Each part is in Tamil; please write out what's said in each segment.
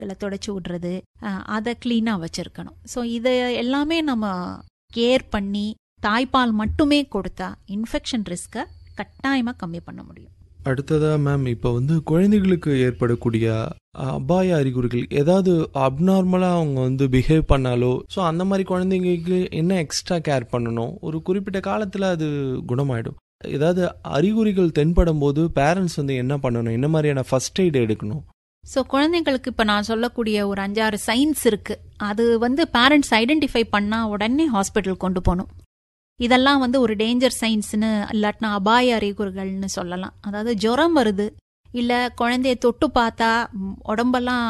களை தொடச்சி விடுறது அஹ், அதை க்ளீனாக வச்சுருக்கணும் ஸோ இதை எல்லாமே நம்ம கேர் பண்ணி தாய்ப்பால் மட்டுமே கொடுத்தா இன்ஃபெக்ஷன் ரிஸ்க்கை கட்டாயமாக கம்மி பண்ண முடியும் அடுத்ததா மேம் இப்போ வந்து குழந்தைகளுக்கு ஏற்படக்கூடிய அபாய அறிகுறிகள் ஏதாவது அப்நார்மலாக அவங்க வந்து பிஹேவ் பண்ணாலோ ஸோ அந்த மாதிரி குழந்தைங்களுக்கு என்ன எக்ஸ்ட்ரா கேர் பண்ணணும் ஒரு குறிப்பிட்ட காலத்தில் அது குணமாயிடும் ஏதாவது அறிகுறிகள் தென்படும் போது பேரண்ட்ஸ் வந்து என்ன பண்ணணும் என்ன மாதிரியான ஃபர்ஸ்ட் எய்ட் எடுக்கணும் ஸோ குழந்தைங்களுக்கு இப்போ நான் சொல்லக்கூடிய ஒரு அஞ்சாறு சைன்ஸ் இருக்கு அது வந்து பேரண்ட்ஸ் ஐடென்டிஃபை பண்ணா உடனே ஹாஸ்பிட்டல் கொண்டு போகணும் இதெல்லாம் வந்து ஒரு டேஞ்சர் சைன்ஸ்னு இல்லாட்டினா அபாய அறிகுறிகள்னு சொல்லலாம் அதாவது ஜுரம் வருது இல்லை குழந்தைய தொட்டு பார்த்தா ம், உடம்பெல்லாம்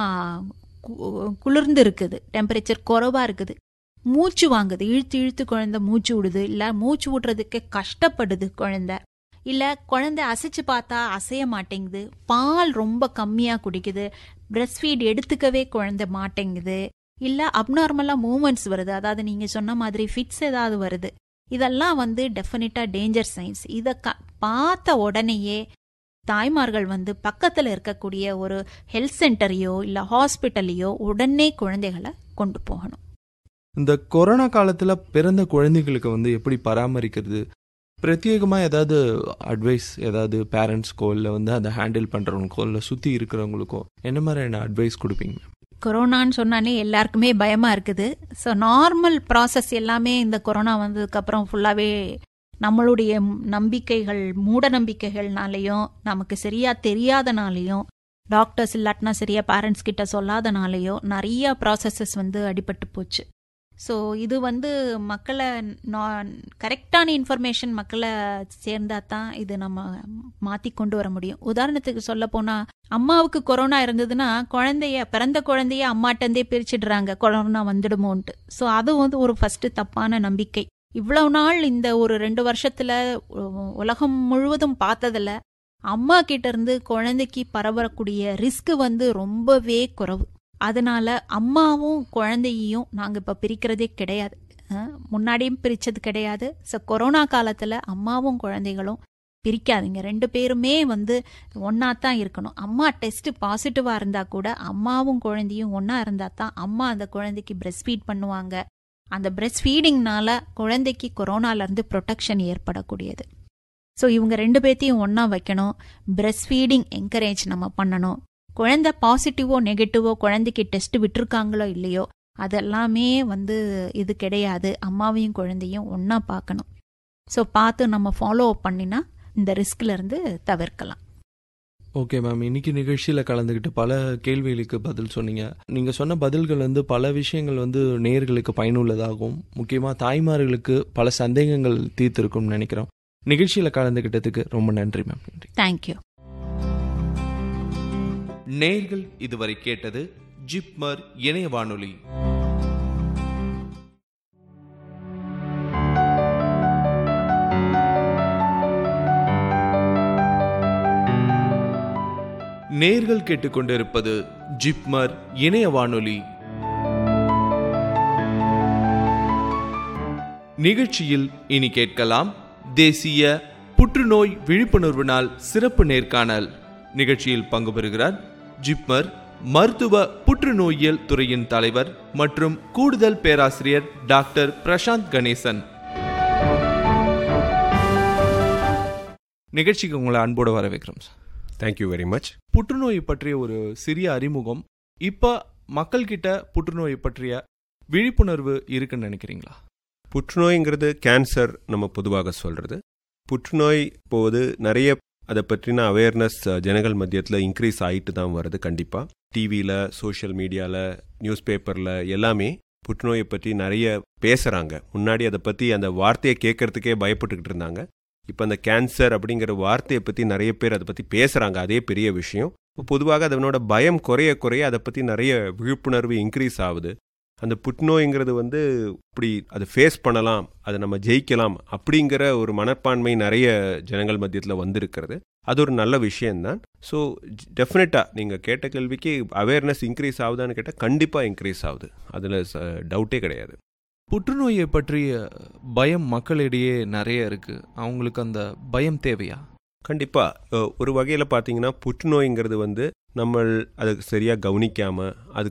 கு- குளிர்ந்து இருக்குது டெம்பரேச்சர் குறைவா இருக்குது மூச்சு வாங்குது இழுத்து இழுத்து குழந்தை மூச்சு விடுது இல்லை மூச்சு விடுறதுக்கு கஷ்டப்படுது குழந்தை இல்லை குழந்தை அசைச்சு பார்த்தா அசைய மாட்டேங்குது பால் ரொம்ப கம்மியாக குடிக்குது பிரஸ்ட் ஃபீட் எடுத்துக்கவே குழந்தை மாட்டேங்குது இல்லை அப்நார்மலாக மூமெண்ட்ஸ் வருது அதாவது நீங்கள் சொன்ன மாதிரி ஃபிட்ஸ் ஏதாவது வருது இதெல்லாம் வந்து டெஃபினட்டாக டேஞ்சர் சைன்ஸ் இதை க பார்த்த உடனேயே தாய்மார்கள் வந்து பக்கத்தில் இருக்கக்கூடிய ஒரு ஹெல்த் சென்டரையோ இல்லை ஹாஸ்பிட்டலையோ உடனே குழந்தைகளை கொண்டு போகணும் இந்த கொரோனா காலத்தில் பிறந்த குழந்தைகளுக்கு வந்து எப்படி பராமரிக்கிறது பிரத்யேகமாக ஏதாவது அட்வைஸ் ஏதாவது பேரண்ட்ஸ்க்கோ இல்லை வந்து அதை ஹேண்டில் பண்ணுறவங்களுக்கோ இல்லை சுற்றி இருக்கிறவங்களுக்கோ என்ன மாதிரியான அட்வைஸ் கொடுப்பீங்க கொரோனான்னு சொன்னாலே எல்லாருக்குமே பயமா இருக்குது ஸோ நார்மல் ப்ராசஸ் எல்லாமே இந்த கொரோனா வந்ததுக்கப்புறம் ஃபுல்லாகவே நம்மளுடைய நம்பிக்கைகள் மூட நம்பிக்கைகள்னாலையும் நமக்கு சரியா தெரியாதனாலையும் டாக்டர்ஸ் இல்லாட்டினா சரியா பேரண்ட்ஸ் கிட்ட சொல்லாதனாலையோ நிறைய ப்ராசஸஸ் வந்து அடிபட்டு போச்சு ஸோ இது வந்து மக்களை கரெக்டான இன்ஃபர்மேஷன் மக்களை சேர்ந்தா தான் இது நம்ம மாற்றி கொண்டு வர முடியும் உதாரணத்துக்கு சொல்ல போனால் அம்மாவுக்கு கொரோனா இருந்ததுன்னா குழந்தைய பிறந்த குழந்தைய அம்மாட்டந்தே பிரிச்சிடுறாங்க கொரோனா வந்துடுமோன்ட்டு ஸோ அது வந்து ஒரு ஃபர்ஸ்ட் தப்பான நம்பிக்கை இவ்வளவு நாள் இந்த ஒரு ரெண்டு வருஷத்துல உ- உலகம் முழுவதும் பார்த்ததுல அம்மா கிட்ட இருந்து குழந்தைக்கு பரவக்கூடிய ரிஸ்க் வந்து ரொம்பவே குறைவு அதனால அம்மாவும் குழந்தையையும் நாங்க இப்ப பிரிக்கிறதே கிடையாது அஹ், முன்னாடியும் பிரிச்சது கிடையாது ஸோ கொரோனா காலத்துல அம்மாவும் குழந்தைகளும் பிரிக்காதீங்க ரெண்டு பேருமே வந்து ஒன்னா தான் இருக்கணும் அம்மா டெஸ்ட் பாசிட்டிவா இருந்தா கூட அம்மாவும் குழந்தையும் ஒன்னா இருந்தா தான் அம்மா அந்த குழந்தைக்கு பிரஸ்ட் ஃபீட் பண்ணுவாங்க அந்த பிரஸ்ட் ஃபீடிங்னால குழந்தைக்கு கொரோனால இருந்து ப்ரொடெக்ஷன் ஏற்படக்கூடியது ஸோ இவங்க ரெண்டு பேர்த்தையும் ஒண்ணா வைக்கணும் பிரஸ்ட் ஃபீடிங் என்கரேஜ் நம்ம பண்ணணும் குழந்தை பாசிட்டிவோ நெகட்டிவோ குழந்தைக்கு டெஸ்ட் விட்டிருக்காங்களோ இல்லையோ அதெல்லாமே வந்து இது கிடையாது அம்மாவையும் குழந்தையும் ஒண்ணா பார்க்கணும் ஸோ பார்த்து நம்ம ஃபாலோ அப் பண்ணினா இந்த ரிஸ்க்ல இருந்து தவிர்க்கலாம் ஓகே மேம் இன்னைக்கு நிகழ்ச்சியில் கலந்துக்கிட்டு பல கேள்விகளுக்கு பதில் சொன்னீங்க நீங்கள் சொன்ன பதில்கள் வந்து பல விஷயங்கள் வந்து நேயர்களுக்கு பயனுள்ளதாகவும் முக்கியமாக தாய்மார்களுக்கு பல சந்தேகங்கள் தீர்த்திருக்கும்னு நினைக்கிறோம் நிகழ்ச்சியில் கலந்துக்கிட்டதுக்கு ரொம்ப நன்றி மேம் நன்றி தேங்க்யூ நேர்கள் இதுவரை கேட்டது ஜிப்மர் இணைய வானொலி நேர்கள் கேட்டுக்கொண்டிருப்பது ஜிப்மர் இணைய வானொலி நிகழ்ச்சியில் இனி கேட்கலாம் தேசிய புற்றுநோய் விழிப்புணர்வு நாள் சிறப்பு நேர்காணல் நிகழ்ச்சியில் பங்கு பெறுகிறார் ஜிப்மர் மருத்துவ புற்றுநோயியல் துறையின் தலைவர் மற்றும் கூடுதல் பேராசிரியர் டாக்டர் பிரசாந்த் கணேசன் நிகழ்ச்சிக்கு உங்களை அன்போடு வரவேற்கிறோம் சார் தேங்க்யூ வெரி மச் புற்றுநோய் பற்றிய ஒரு சிறிய அறிமுகம் இப்போ மக்கள்கிட்ட புற்றுநோய் பற்றிய விழிப்புணர்வு இருக்குன்னு நினைக்கிறீங்களா புற்றுநோய்ங்கிறது கேன்சர் நம்ம பொதுவாக சொல்கிறது புற்றுநோய் போது நிறைய அதை பற்றின அவேர்னஸ் ஜனங்கள் மத்தியத்தில் இன்க்ரீஸ் ஆகிட்டு தான் வருது கண்டிப்பாக டிவியில் சோஷியல் மீடியாவில் நியூஸ் பேப்பரில் எல்லாமே புற்றுநோயை பற்றி நிறைய பேசுகிறாங்க முன்னாடி அதை பற்றி அந்த வார்த்தையை கேட்கறதுக்கே பயப்பட்டுக்கிட்டு இருந்தாங்க இப்போ அந்த கேன்சர் அப்படிங்கிற வார்த்தையை பற்றி நிறைய பேர் அதை பற்றி பேசுகிறாங்க அதே பெரிய விஷயம் இப்போ பொதுவாக அதனோட பயம் குறைய குறைய அதை பற்றி நிறைய விழிப்புணர்வு இன்க்ரீஸ் ஆகுது அந்த புற்றுநோய்ங்கிறது வந்து இப்படி அதை ஃபேஸ் பண்ணலாம் அதை நம்ம ஜெயிக்கலாம் அப்படிங்கிற ஒரு மனப்பான்மை நிறைய ஜனங்கள் மத்தியத்தில் வந்திருக்கிறது அது ஒரு நல்ல விஷயம்தான் ஸோ டெஃபினட்டாக நீங்கள் கேட்ட கேள்விக்கு அவேர்னஸ் இன்க்ரீஸ் ஆகுதான்னு கேட்டால் கண்டிப்பாக இன்க்ரீஸ் ஆகுது அதில் டவுட்டே கிடையாது புற்றுநோயை பற்றிய பயம் மக்களிடையே நிறைய இருக்கு அவங்களுக்கு அந்த பயம் தேவையா கண்டிப்பாக ஒரு வகையில் பார்த்தீங்கன்னா புற்றுநோய்ங்கிறது வந்து நம்ம அதை சரியாக கவனிக்காமல் அது